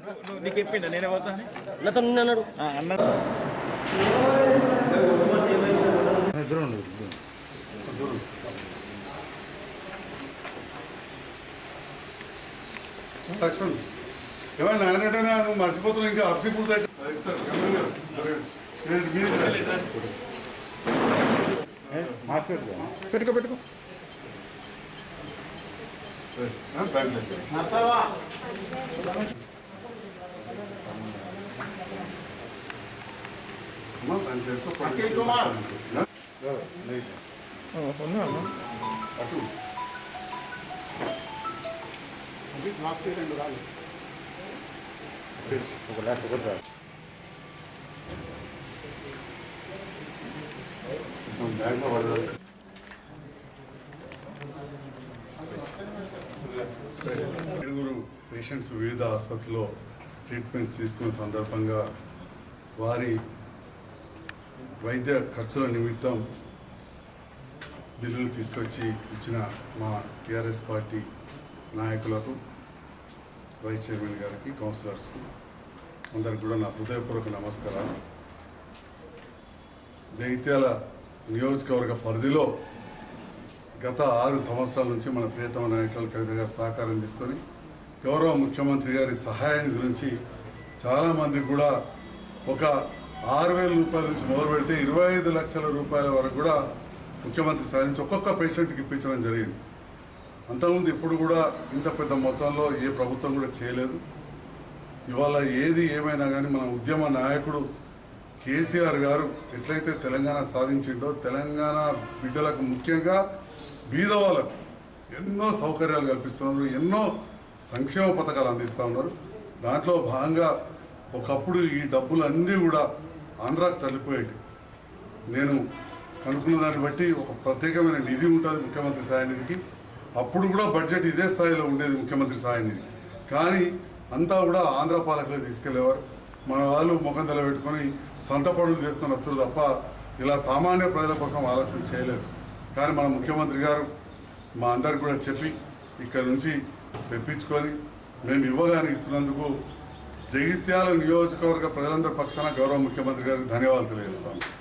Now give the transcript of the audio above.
నువ్వు నీకు చెప్పిండ నేనే పోతా అని నాతో నిన్న అన్నాడు ఆ, అన్న లక్ష్మణ్ ఏమన్నా నాయనంటే నువ్వు మర్చిపోతున్నావు ఇంకా అప్సి పూర్తి పెట్టుకో పెట్టుకో ఉన్నా అన్న అటు కొంచెం బ్యాగ్లో పడదాం ఏడుగురు పేషెంట్స్ వివిధ ఆసుపత్రిలో ట్రీట్మెంట్ తీసుకున్న సందర్భంగా వారి వైద్య ఖర్చుల నిమిత్తం బిల్లులు తీసుకొచ్చి ఇచ్చిన మా టీఆర్ఎస్ పార్టీ నాయకులకు వైస్ చైర్మన్ గారికి కౌన్సిలర్స్కు అందరికి కూడా నా హృదయపూర్వక నమస్కారాలు జైత్యాల నియోజకవర్గ పరిధిలో గత ఆరు సంవత్సరాల నుంచి మన ప్రియతమ నాయకులు కవిత గారి సహకారం తీసుకొని గౌరవ ముఖ్యమంత్రి గారి సహాయాన్ని గురించి చాలామంది కూడా ఒక ఆరు వేల రూపాయల నుంచి మొదలు పెడితే ఇరవై ఐదు లక్షల రూపాయల వరకు కూడా ముఖ్యమంత్రి సహాయం నుంచి ఒక్కొక్క పేషెంట్కి ఇప్పించడం జరిగింది అంతకుముందు ఇప్పుడు కూడా ఇంత పెద్ద మొత్తంలో ఏ ప్రభుత్వం కూడా చేయలేదు ఇవాళ ఏది ఏమైనా కానీ మన ఉద్యమ నాయకుడు కేసీఆర్ గారు ఎట్లయితే తెలంగాణ సాధించిండో తెలంగాణ బిడ్డలకు ముఖ్యంగా బీద వాళ్ళకు ఎన్నో సౌకర్యాలు కల్పిస్తున్నారు ఎన్నో సంక్షేమ పథకాలు అందిస్తూ ఉన్నారు దాంట్లో భాగంగా ఒకప్పుడు ఈ డబ్బులన్నీ కూడా ఆంధ్రాకు తరలిపోయేటి నేను కనుక్కున్న దాన్ని బట్టి ఒక ప్రత్యేకమైన నిధి ఉంటుంది ముఖ్యమంత్రి సహాయ నిధికి అప్పుడు కూడా బడ్జెట్ ఇదే స్థాయిలో ఉండేది ముఖ్యమంత్రి సహాయ నిధి కానీ అంతా కూడా ఆంధ్ర పాలకులే తీసుకెళ్లేవారు మన వాళ్ళు ముఖం తెల పెట్టుకొని సొంత పనులు చేసుకొని వస్తారు తప్ప ఇలా సామాన్య ప్రజల కోసం ఆలోచన చేయలేదు కానీ మన ముఖ్యమంత్రి గారు మా అందరికి కూడా చెప్పి ఇక్కడ నుంచి తెప్పించుకొని మేము ఇవ్వగానే ఇస్తున్నందుకు జగిత్యాల నియోజకవర్గ ప్రజలందరి పక్షాన గౌరవ ముఖ్యమంత్రి గారికి ధన్యవాదాలు తెలియజేస్తాను